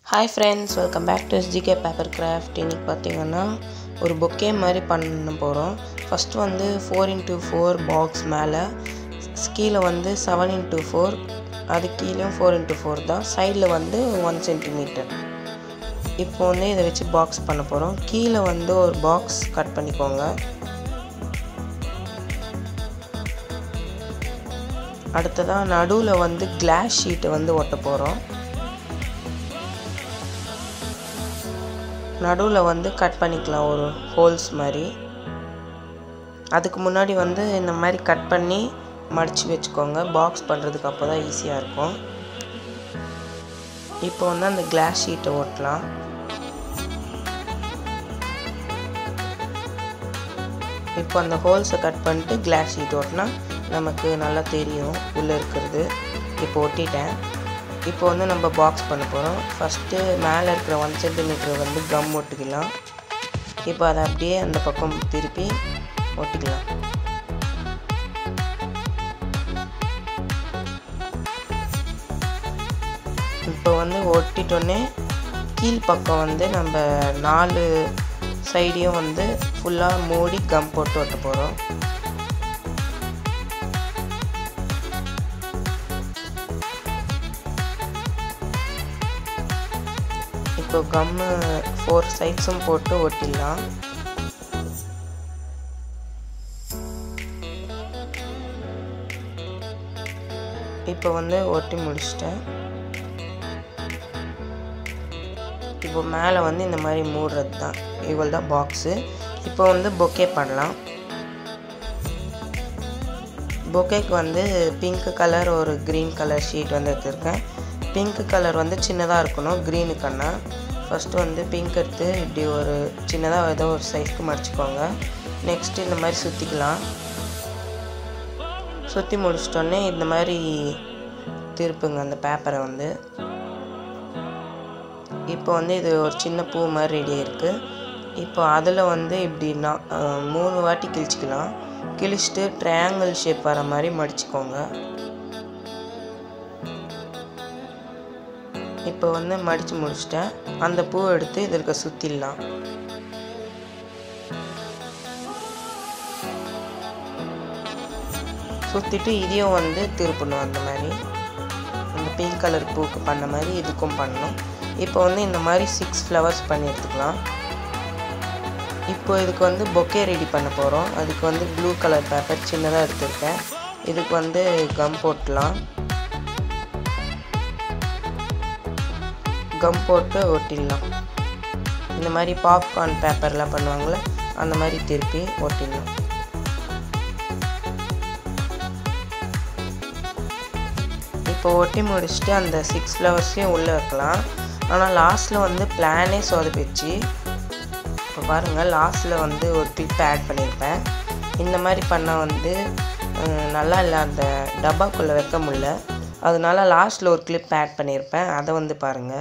hi friends welcome back to SGK paper craft இன்றைக்கி பார்த்தீங்கன்னா ஒரு பொக்கே மாதிரி பண்ண போகிறோம் ஃபஸ்ட்டு வந்து ஃபோர் இன்ட்டு ஃபோர் பாக்ஸ் மேலே கீழே வந்து செவன் இன்ட்டு ஃபோர் அது கீழேயும் ஃபோர் இன்ட்டு ஃபோர் தான் சைடில் வந்து ஒன் சென்டிமீட்டர் இப்போ வந்து இதை வச்சு பாக்ஸ் பண்ண போகிறோம் கீழே வந்து ஒரு பாக்ஸ் கட் பண்ணிக்கோங்க அடுத்ததாக நடுவில் வந்து கிளாஸ் ஷீட்டை வந்து ஒட்ட போகிறோம் நடுவில் வந்து கட் பண்ணிக்கலாம் ஒரு ஹோல்ஸ் மாதிரி அதுக்கு முன்னாடி வந்து இந்த மாதிரி கட் பண்ணி மடித்து வச்சுக்கோங்க பாக்ஸ் பண்ணுறதுக்கு அப்போ தான் ஈஸியாக இருக்கும் இப்போ வந்து அந்த கிளாஸ் ஷீட்டை ஒட்டலாம் இப்போ அந்த ஹோல்ஸை கட் பண்ணிட்டு கிளாஸ் ஷீட் ஒட்டினா நமக்கு நல்லா தெரியும் உள்ளே இருக்கிறது இப்போ ஒட்டிட்டேன் இப்போ வந்து நம்ம பாக்ஸ் பண்ண போகிறோம் ஃபஸ்ட்டு மேலே இருக்கிற ஒன் சென்டிமீட்டர் வந்து கம் ஒட்டிக்கலாம் இப்போ அதை அப்படியே அந்த பக்கம் திருப்பி ஒட்டிக்கலாம் இப்போ வந்து ஒட்டிட்டோன்னே கீழ்ப்பக்கம் வந்து நம்ம நாலு சைடையும் வந்து ஃபுல்லாக மூடி கம் போட்டு ஒட்ட போகிறோம் இப்போ கம்மு ஃபோர் சைட்ஸும் போட்டு ஒட்டிடலாம் இப்போ வந்து ஒட்டி முடிச்சிட்டேன் இப்போ மேலே வந்து இந்த மாதிரி மூடுறது தான் இவ்வளோ தான் பாக்ஸு இப்போ வந்து பொக்கே பண்ணலாம் பொக்கேக்கு வந்து பிங்க் கலர் ஒரு க்ரீன் கலர் ஷீட் வந்து எடுத்திருக்கேன் பிங்க் கலர் வந்து சின்னதாக இருக்கணும் க்ரீனுக்கண்ணா ஃபஸ்ட்டு வந்து பிங்க் எடுத்து இப்படி ஒரு சின்னதாக ஏதோ ஒரு சைஸ்க்கு மடிச்சுக்கோங்க நெக்ஸ்ட்டு இந்த மாதிரி சுற்றிக்கலாம் சுற்றி முடிச்சிட்டோன்னே இந்த மாதிரி திருப்புங்க அந்த பேப்பரை வந்து இப்போ வந்து இது ஒரு சின்ன பூ மாதிரி ரெடி இருக்குது இப்போ அதில் வந்து இப்படி நான் மூணு வாட்டி கிழிச்சிக்கலாம் கிழிச்சிட்டு ட்ரையாங்கிள் ஷேப் வர மாதிரி மடிச்சுக்கோங்க இப்போ வந்து மடித்து முடிச்சிட்டேன் அந்த பூவை எடுத்து இதற்கு சுற்றிடலாம் சுற்றிட்டு இதையும் வந்து திருப்பணும் அந்த மாதிரி அந்த பிங்க் கலர் பூக்கு பண்ண மாதிரி இதுக்கும் பண்ணணும் இப்போ வந்து இந்த மாதிரி சிக்ஸ் ஃப்ளவர்ஸ் பண்ணி எடுத்துக்கலாம் இப்போ இதுக்கு வந்து பொக்கே ரெடி பண்ண போகிறோம் அதுக்கு வந்து ப்ளூ கலர் பேப்பர் சின்னதாக எடுத்துருக்கேன் இதுக்கு வந்து கம் போட்டலாம் கம் போட்டு ஒட்டிடலாம் இந்த மாதிரி பாப்கார்ன் பேப்பர்லாம் பண்ணுவாங்களே அந்த மாதிரி திருப்பி ஒட்டிடலாம் இப்போ ஒட்டி முடிச்சுட்டு அந்த சிக்ஸ் ஃப்ளவர்ஸையும் உள்ளே வைக்கலாம் ஆனால் லாஸ்ட்டில் வந்து பிளானே சொதப்பிச்சு இப்போ பாருங்கள் லாஸ்ட்டில் வந்து ஒரு கிளிப் ஆட் பண்ணியிருப்பேன் இந்த மாதிரி பண்ணால் வந்து நல்லா இல்லை அந்த டப்பாக்குள்ளே வைக்க முடில அதனால லாஸ்ட்டில் ஒரு கிளிப் ஆட் பண்ணியிருப்பேன் அதை வந்து பாருங்கள்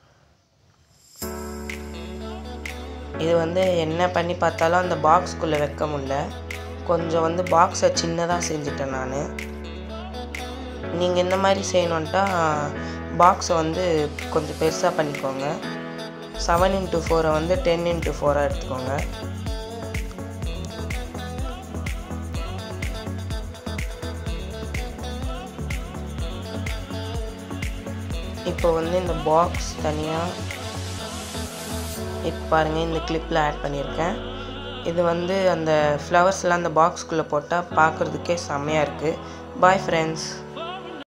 இது வந்து என்ன பண்ணி பார்த்தாலும் அந்த பாக்ஸ்குள்ளே வைக்க முடில கொஞ்சம் வந்து பாக்ஸை சின்னதாக செஞ்சுட்டேன் நான் நீங்கள் இந்த மாதிரி செய்யணுன்ட்டா பாக்ஸை வந்து கொஞ்சம் பெருசாக பண்ணிக்கோங்க செவன் இன்ட்டு ஃபோரை வந்து டென் இன்ட்டு ஃபோராக எடுத்துக்கோங்க இப்போ வந்து இந்த பாக்ஸ் தனியாக இப்போ பாருங்கள் இந்த கிளிப்பில் ஆட் பண்ணியிருக்கேன் இது வந்து அந்த ஃப்ளவர்ஸ்லாம் அந்த பாக்ஸ்குள்ளே போட்டால் பார்க்குறதுக்கே செம்மையாக இருக்குது பாய் ஃப்ரெண்ட்ஸ்